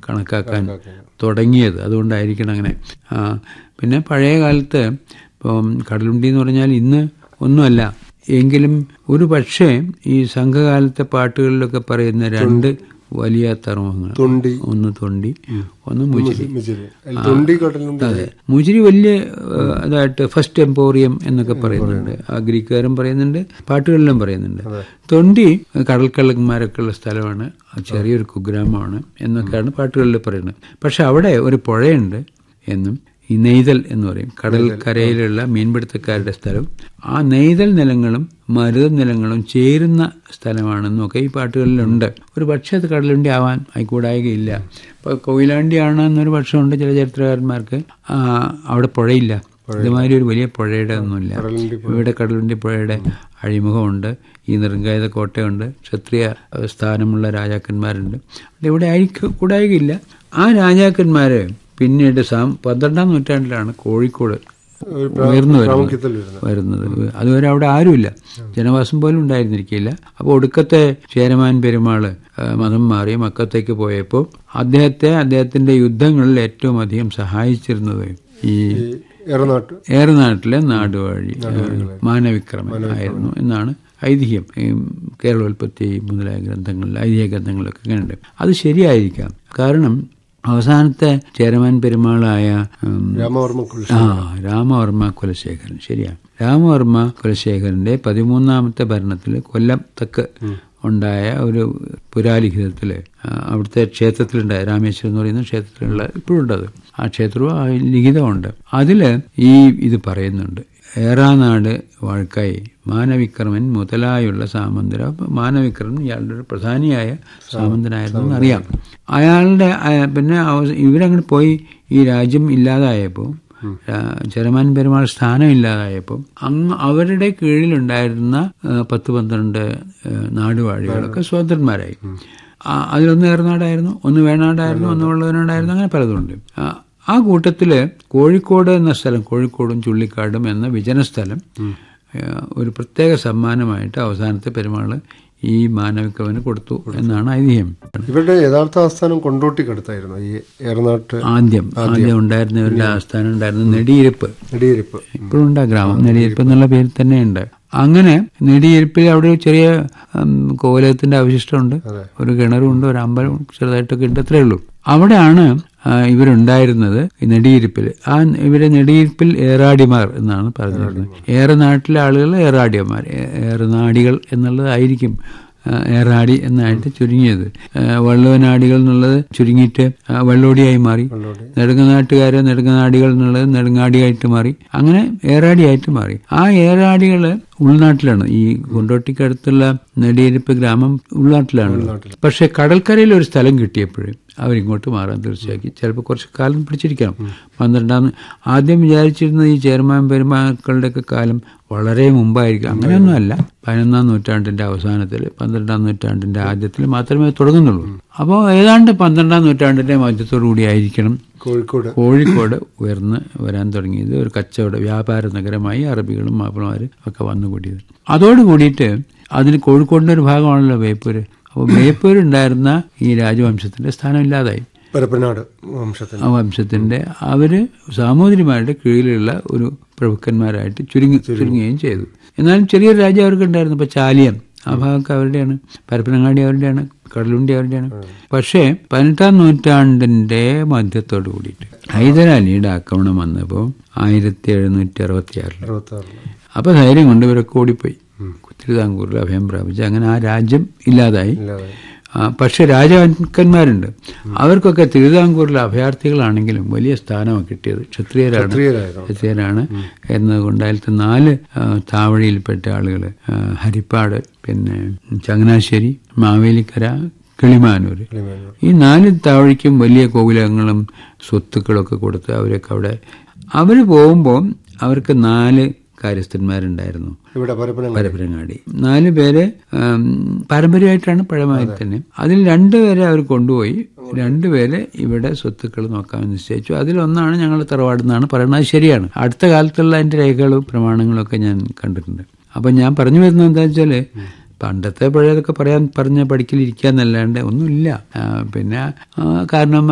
കണക്കാക്കാൻ തുടങ്ങിയത് അതുകൊണ്ടായിരിക്കണം അങ്ങനെ ആ, പിന്നെ പഴയ കാലത്ത് ഇപ്പം കടലുണ്ടി എന്ന് പറഞ്ഞാൽ ഇന്ന് ഒന്നുമല്ല എങ്കിലും ഒരു പക്ഷേ ഈ സംഘകാലത്തെ പാട്ടുകളിലൊക്കെ പറയുന്ന രണ്ട് വലിയ തർമ്മങ്ങൾ തൊണ്ടി ഒന്ന് തൊണ്ടി ഒന്ന് മുജിരി മുജിരി അതിൽ തൊണ്ടി കടലുണ്ടി അതെ മുജിരി വലിയ ഏഹ്, അതായിട്ട് ഫസ്റ്റ് എംപോറിയം എന്നൊക്കെ പറയുന്നുണ്ട് ആ ഗ്രീക്കുകാരും പറയുന്നുണ്ട് പാട്ടുകളിലും പറയുന്നുണ്ട് തൊണ്ടി കടൽക്കള്ളന്മാരൊക്കെ ഉള്ള സ്ഥലമാണ് അത് ചെറിയൊരു കുഗ്രാമമാണ് എന്നൊക്കെയാണ് പാട്ടുകളിൽ പറയുന്നത് പക്ഷെ അവിടെ ഒരു പുഴയുണ്ട് എന്നും ഈ നെയ്തൽ എന്ന് പറയും കടൽക്കരയിലുള്ള മീൻപിടുത്തക്കാരുടെ സ്ഥലം ആ നെയ്തൽ നിലങ്ങളും മരുത നിലങ്ങളും ചേരുന്ന സ്ഥലമാണെന്നൊക്കെ ഈ പാട്ടുകളിലുണ്ട് ഒരു പക്ഷേ അത് കടലുണ്ടി ആവാൻ ആയിക്കൂടായികയില്ല ഇപ്പോൾ കൊയിലാണ്ടിയാണ് എന്നൊരു പക്ഷമുണ്ട് ചില ചരിത്രകാരന്മാർക്ക് ആ, അവിടെ പുഴയില്ല ഇതുമാതിരി ഒരു വലിയ പുഴയുടെ ഒന്നുമില്ല ഇവിടെ കടലുണ്ടി പുഴയുടെ അഴിമുഖമുണ്ട് ഈ നെറുങ്കായത കോട്ടയുണ്ട് ക്ഷത്രിയ ഏഹ്, സ്ഥാനമുള്ള രാജാക്കന്മാരുണ്ട് അത് ഇവിടെ ആയിരിക്കും കൂടായികയില്ല ആ രാജാക്കന്മാര് പിന്നീട് സാം പന്ത്രണ്ടാം നൂറ്റാണ്ടിലാണ് കോഴിക്കോട് ഒരു ഉയർന്നു വരുന്നത് പ്രാമുഖ്യത്തിൽ വരുന്നത് വരുന്നത് അതുവരെ അവിടെ ആരുമില്ല ജനവാസം പോലും ഉണ്ടായിരുന്നിരിക്കില്ല അപ്പോൾ ഒടുക്കത്തെ ചേരമാൻ പെരുമാള് ആ, മതം മാറി മക്കത്തേക്ക് പോയപ്പോൾ അദ്ദേഹത്തെ അദ്ദേഹത്തിന്റെ യുദ്ധങ്ങളിൽ ഏറ്റവും അധികം സഹായിച്ചിരുന്നത് ഈ ഈ എറനാട്ട് ഏറനാട്ടിലെ നാടുവാഴി മാനവിക്രമൻ ആയിരുന്നു എന്നാണ് ഐതിഹ്യം ഈ കേരളോൽപ്പത്തി മുതലായ ഗ്രന്ഥങ്ങളിൽ ഐതിഹ്യ ഗ്രന്ഥങ്ങളൊക്കെ ഇങ്ങനെയുണ്ട് അത് ശരിയായിരിക്കാം കാരണം അവസാനത്തെ ചേരമാൻ പെരുമാളായ ഉം, രാമവർമ്മ കുലശ ആ രാമവർമ്മ കുലശേഖരൻ ശരിയാണ് രാമവർമ്മ കുലശേഖരന്റെ പതിമൂന്നാമത്തെ ഭരണത്തിൽ കൊല്ലത്തക്ക് ഉണ്ടായ ഒരു പുരാലിഖിതത്തില് ആ, അവിടുത്തെ ക്ഷേത്രത്തിലുണ്ടായ രാമേശ്വരം എന്ന് പറയുന്ന ക്ഷേത്രത്തിലുള്ള ഇപ്പോഴുണ്ടത് ആ ക്ഷേത്രവും ആ ലിഖിതമുണ്ട് അതില് ഈ ഇത് പറയുന്നുണ്ട് ഏറാനാട് വാഴ്ക്കായി മാനവിക്രമൻ മുതലായുള്ള സാമന്തര അപ്പൊ മാനവിക്രമൻ ഇയാളുടെ ഒരു പ്രധാനിയായ സാമന്തനായിരുന്നു എന്നറിയാം അയാളുടെ ആ, പിന്നെ അവ- ഇവരങ്ങോട്ട് പോയി ഈ രാജ്യം ഇല്ലാതായപ്പോൾ ചെറുമാൻ പെരുമാൾ സ്ഥാനം ഇല്ലാതായപ്പോൾ അങ്ങ് അവരുടെ കീഴിലുണ്ടായിരുന്ന ആ, പത്ത് പന്ത്രണ്ട് ആ, നാടുവാഴികളൊക്കെ സ്വതന്ത്രന്മാരായി ആ, അതിലൊന്ന് ഏറനാടായിരുന്നു ഒന്ന് വേണാടായിരുന്നു ഒന്ന് വെള്ളവനാടായിരുന്നു അങ്ങനെ പലതുണ്ട് ആ, ആ കൂട്ടത്തില് കോഴിക്കോട് എന്ന സ്ഥലം കോഴിക്കോടും ചുള്ളിക്കാടും എന്ന വിജനസ്ഥലം ആ, ഒരു പ്രത്യേക സമ്മാനമായിട്ട് അവസാനത്തെ പെരുമാള് ഈ മാനവിക്കവന് കൊടുത്തു എന്നാണ് ഐതിഹ്യം ഇവരുടെ യഥാർത്ഥ ആസ്ഥാനം കൊണ്ടോട്ടിക്കടുത്തായിരുന്നു ഈ എറനാട്ട് ആദ്യം ആദ്യം ഉണ്ടായിരുന്നവരുടെ ആസ്ഥാനം ഉണ്ടായിരുന്ന നെടിയിരിപ്പ് നെടിയിരിപ്പ് ഇപ്പോഴും ഉണ്ട് ആ ഗ്രാമം നെടിയിരിപ്പ് എന്നുള്ള പേരിൽ തന്നെയുണ്ട് അങ്ങനെ നെടിയിരിപ്പിൽ അവിടെ ഒരു ചെറിയ ഉം, കോലത്തിന്റെ അവശിഷ്ടമുണ്ട് ഒരു കിണറുണ്ട് ഒരു അമ്പലം ചെറുതായിട്ടൊക്കെ ഉണ്ട് അത്രേ ഉള്ളൂ അവിടെയാണ് ആ, ഇവരുണ്ടായിരുന്നത് ഈ നെടിയിരിപ്പിൽ ആ ഇവരെ നെടിയിരിപ്പിൽ ഏറാടിമാർ എന്നാണ് പറഞ്ഞിരുന്നത് ഏറെ നാട്ടിലെ ആളുകൾ ഏറാടിയന്മാർ ഏ- ഏറനാടികൾ എന്നുള്ളതായിരിക്കും ആ, ഏറാടി എന്നായിട്ട് ചുരുങ്ങിയത് ആ, വള്ളുവനാടികൾ എന്നുള്ളത് ചുരുങ്ങിയിട്ട് ആ, വള്ളോടിയായി മാറി നെടുങ്ങനാട്ടുകാര് നെടുങ്ങനാടികൾ എന്നുള്ളത് നെടുങ്ങാടിയായിട്ട് മാറി അങ്ങനെ ഏറാടിയായിട്ട് മാറി ആ ഏറാടികള് ഉൾനാട്ടിലാണ് ഈ കുണ്ടോട്ടിക്കടുത്തുള്ള നെടിയിരിപ്പ് ഗ്രാമം ഉൾനാട്ടിലാണ് പക്ഷെ കടൽക്കരയിൽ ഒരു സ്ഥലം കിട്ടിയപ്പോഴും അവരിങ്ങോട്ട് മാറാൻ തീർച്ചയാക്കി ചിലപ്പോൾ കുറച്ച് കാലം പിടിച്ചിരിക്കണം പന്ത്രണ്ടാം ആദ്യം വിചാരിച്ചിരുന്നത് ഈ ചെയർമാൻ പെരുമാക്കളുടെ ഒക്കെ കാലം വളരെ മുമ്പായിരിക്കും അങ്ങനെയൊന്നുമല്ല പതിനൊന്നാം നൂറ്റാണ്ടിന്റെ അവസാനത്തിൽ പന്ത്രണ്ടാം നൂറ്റാണ്ടിന്റെ ആദ്യത്തിൽ മാത്രമേ തുടങ്ങുന്നുള്ളൂ അപ്പോൾ ഏതാണ്ട് പന്ത്രണ്ടാം നൂറ്റാണ്ടിന്റെ മധ്യത്തോടു കൂടി ആയിരിക്കണം കോഴിക്കോട് കോഴിക്കോട് ഉയർന്ന് വരാൻ തുടങ്ങിയത് ഒരു കച്ചവട വ്യാപാര നഗരമായി അറബികളും മാപ്പിളമാരും ഒക്കെ വന്നുകൂടിയത് അതോട് കൂടിയിട്ട് അതിന് കോഴിക്കോടിന്റെ ഒരു ഭാഗമാണല്ലോ ബേപ്പൂര് അപ്പോൾ ബേപ്പൂർ ഉണ്ടായിരുന്ന ഈ രാജവംശത്തിന്റെ സ്ഥാനം ഇല്ലാതായി പരപ്പനാട് വംശത്തിന് ആ വംശത്തിന്റെ അവര് സാമൂതിരിമാരുടെ കീഴിലുള്ള ഒരു പ്രഭുക്കന്മാരായിട്ട് ചുരുങ്ങി ചുരുങ്ങുകയും ചെയ്തു എന്നാലും ചെറിയൊരു രാജ്യം അവർക്ക് ഉണ്ടായിരുന്നു ഇപ്പൊ ചാലിയം ആ ഭാഗമൊക്കെ അവരുടെയാണ് പരപ്പനങ്ങാടി അവരുടെയാണ് കടലുണ്ടി അവരുടെയാണ് പക്ഷേ പതിനെട്ടാം നൂറ്റാണ്ടിന്റെ മധ്യത്തോട് കൂടിയിട്ട് ഹൈദരാലിയുടെ ആക്രമണം വന്നപ്പോൾ ആയിരത്തി എഴുന്നൂറ്റി അറുപത്തി ആറിൽ അറുപത്തി ആറില് അപ്പൊ ധൈര്യം കൊണ്ട് ഇവരൊക്കെ ഓടിപ്പോയി തിരുവിതാംകൂറിൽ അഭയം പ്രാപിച്ച് അങ്ങനെ ആ രാജ്യം ഇല്ലാതായി ഇല്ലാതെ ആ, പക്ഷെ രാജാക്കന്മാരുണ്ട് അവർക്കൊക്കെ തിരുവിതാംകൂറിലെ അഭയാർത്ഥികളാണെങ്കിലും വലിയ സ്ഥാനമാണ് കിട്ടിയത് ക്ഷത്രിയരാണ് ക്ഷത്രിയരായിരുന്നു ക്ഷത്രിയരാണ് എന്നതുകൊണ്ട് അതിലത്തെ നാല് ആ, താവഴിയിൽപ്പെട്ട ആളുകൾ ഹരിപ്പാട് പിന്നെ ചങ്ങനാശ്ശേരി മാവേലിക്കര കിളിമാനൂര് കിളിമാനൂർ. ഈ നാല് താവഴിക്കും വലിയ കോവിലകങ്ങളും സ്വത്തുക്കളൊക്കെ കൊടുത്ത് അവരൊക്കെ അവിടെ അവർ പോകുമ്പോൾ അവർക്ക് നാല് കാര്യസ്ഥന്മാരുണ്ടായിരുന്നു ഇവിടെ പരപ്പനങ്ങാടി പരപ്പനങ്ങാടി നാല് പേര് ആം, പാരമ്പര്യമായിട്ടാണ് പഴമായി തന്നെ അതിൽ രണ്ടുപേരെ അവർ കൊണ്ടുപോയി രണ്ടുപേരെ ഇവിടെ സ്വത്തുക്കൾ നോക്കാമെന്ന് നിശ്ചയിച്ചു അതിലൊന്നാണ് ഞങ്ങൾ തറവാടെന്നാണ് പറയുന്നത് അത് ശരിയാണ് അടുത്ത കാലത്തുള്ള അതിന്റെ രേഖകളും പ്രമാണങ്ങളും ഒക്കെ ഞാൻ കണ്ടിട്ടുണ്ട് അപ്പൊ ഞാൻ പറഞ്ഞു വരുന്നത് എന്താ വെച്ചാല് പണ്ടത്തെ പഴയതൊക്കെ പറയാൻ പറഞ്ഞ പഠിക്കലിരിക്കാന്നല്ലാണ്ട് ഒന്നുമില്ല ആ, പിന്നെ ആ, കാരണം